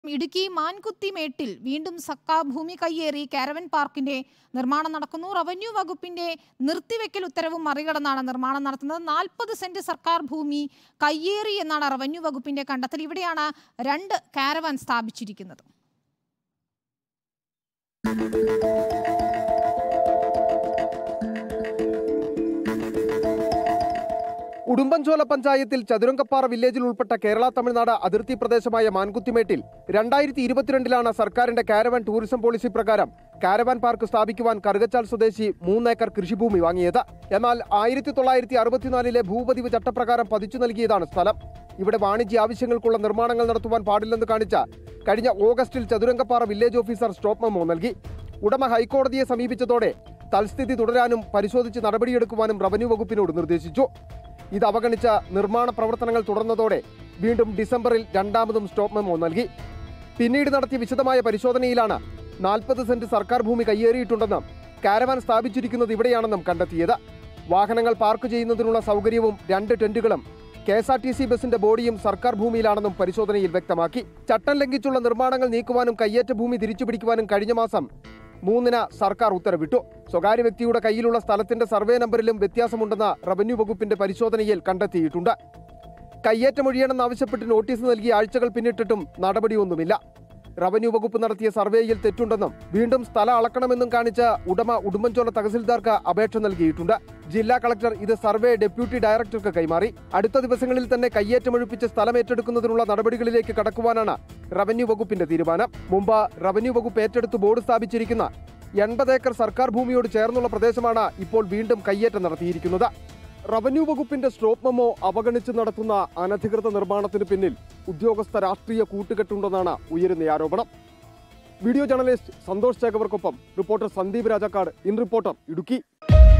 ഇടുക്കി മാൻകുത്തിമേട്ടിൽ വീണ്ടും സക്കാ ഭൂമി കയ്യേറി കാരവൻ പാർക്കിന്റെ നിർമ്മാണം നടക്കുന്നു റവന്യൂ വകുപ്പിന്റെ നിർത്തിവെക്കൽ ഉത്തരവും മറികടന്നാണ് നിർമ്മാണം നടത്തുന്നത് നാൽപ്പത് സെന്റ് സർക്കാർ ഭൂമി കയ്യേറി എന്നാണ് റവന്യൂ വകുപ്പിന്റെ കണ്ടെത്തൽ ഇവിടെയാണ് രണ്ട് കാരവൻ സ്ഥാപിച്ചിരിക്കുന്നത് ഉടുമ്പൻചോല പഞ്ചായത്തിൽ ചതുരംഗപ്പാറ വില്ലേജിൽ ഉൾപ്പെട്ട കേരള തമിഴ്നാട് അതിർത്തി പ്രദേശമായ മാൻകുത്തിമേട്ടിൽ രണ്ടായിരത്തി ഇരുപത്തിരണ്ടിലാണ് സർക്കാരിന്റെ കാരവാൻ ടൂറിസം പോളിസി പ്രകാരം കാരവാൻ പാർക്ക് സ്ഥാപിക്കുവാൻ കറുകച്ചാൽ സ്വദേശി മൂന്നേക്കർ കൃഷിഭൂമി വാങ്ങിയത് എന്നാൽ ആയിരത്തി തൊള്ളായിരത്തി അറുപത്തിനാലിലെ ഭൂപതിവ് ചട്ടപ്രകാരം പതിച്ചു നൽകിയതാണ് സ്ഥലം ഇവിടെ വാണിജ്യ ആവശ്യങ്ങൾക്കുള്ള നിർമ്മാണങ്ങൾ നടത്തുവാൻ പാടില്ലെന്ന് കാണിച്ച കഴിഞ്ഞ ഓഗസ്റ്റിൽ ചതുരംഗപ്പാറ വില്ലേജ് ഓഫീസർ സ്റ്റോപ്പ് മെമ്മോ നൽകി ഉടമ ഹൈക്കോടതിയെ സമീപിച്ചതോടെ തൽസ്ഥിതി തുടരാനും പരിശോധിച്ച് നടപടിയെടുക്കുവാനും റവന്യൂ വകുപ്പിനോട് നിർദ്ദേശിച്ചു ഇത് അവഗണിച്ച നിർമ്മാണ പ്രവർത്തനങ്ങൾ തുടർന്നതോടെ വീണ്ടും ഡിസംബറിൽ രണ്ടാമതും സ്റ്റോപ്പ് മെമ്മോ നൽകി പിന്നീട് നടത്തിയ വിശദമായ പരിശോധനയിലാണ് നാൽപ്പത് സെന്റ് സർക്കാർ ഭൂമി കയ്യേറിയിട്ടുണ്ടെന്നും കാരവാൻ സ്ഥാപിച്ചിരിക്കുന്നത് ഇവിടെയാണെന്നും കണ്ടെത്തിയത് വാഹനങ്ങൾ പാർക്ക് ചെയ്യുന്നതിനുള്ള സൗകര്യവും രണ്ട് ടെന്റുകളും K S R T C ബസിന്റെ ബോഡിയും സർക്കാർ ഭൂമിയിലാണെന്നും പരിശോധനയിൽ വ്യക്തമാക്കി ചട്ടം ലംഘിച്ചുള്ള നിർമ്മാണങ്ങൾ നീക്കുവാനും കയ്യേറ്റ ഭൂമി തിരിച്ചുപിടിക്കുവാനും കഴിഞ്ഞ മാസം മൂന്നിന് സർക്കാർ ഉത്തരവിട്ടു സ്വകാര്യ വ്യക്തിയുടെ കയ്യിലുള്ള സ്ഥലത്തിന്റെ സർവേ നമ്പറിലും വ്യത്യാസമുണ്ടെന്ന് റവന്യൂ വകുപ്പിന്റെ പരിശോധനയിൽ കണ്ടെത്തിയിട്ടുണ്ട് കയ്യേറ്റമൊഴിയണമെന്നാവശ്യപ്പെട്ട് നോട്ടീസ് നൽകിയ ആഴ്ചകൾ പിന്നിട്ടിട്ടും നടപടിയൊന്നുമില്ല റവന്യൂ വകുപ്പ് നടത്തിയ സർവേയിൽ തെറ്റുണ്ടെന്നും വീണ്ടും സ്ഥലം അളക്കണമെന്നും കാണിച്ച് ഉടമ ഉടുമ്പൻചോല തഹസിൽദാർക്ക് അപേക്ഷ നൽകിയിട്ടുണ്ട് ജില്ലാ കളക്ടർ ഇത് സർവേ ഡെപ്യൂട്ടി ഡയറക്ടർക്ക് കൈമാറി അടുത്ത ദിവസങ്ങളിൽ തന്നെ കയ്യേറ്റമൊഴിപ്പിച്ച് സ്ഥലം ഏറ്റെടുക്കുന്നതിനുള്ള നടപടികളിലേക്ക് കടക്കുവാനാണ് റവന്യൂ വകുപ്പിന്റെ തീരുമാനം മുമ്പ് റവന്യൂ വകുപ്പ് ഏറ്റെടുത്ത് ബോർഡ് സ്ഥാപിച്ചിരിക്കുന്ന എൺപത് ഏക്കർ സർക്കാർ ഭൂമിയോട് ചേർന്നുള്ള പ്രദേശമാണ് ഇപ്പോൾ വീണ്ടും കയ്യേറ്റം നടത്തിയിരിക്കുന്നത് റവന്യൂ വകുപ്പിന്റെ സ്റ്റോപ്പ് മെമ്മോ അവഗണിച്ച് നടത്തുന്ന അനധികൃത നിർമ്മാണത്തിന് പിന്നിൽ ഉദ്യോഗസ്ഥ രാഷ്ട്രീയ കൂട്ടുകെട്ടുണ്ടെന്നാണ് ഉയരുന്ന ആരോപണം വീഡിയോ ജേർണലിസ്റ്റ് സന്തോഷ് ചേകവർക്കൊപ്പം reporter Sandeep Rajakkad in reporter Idukki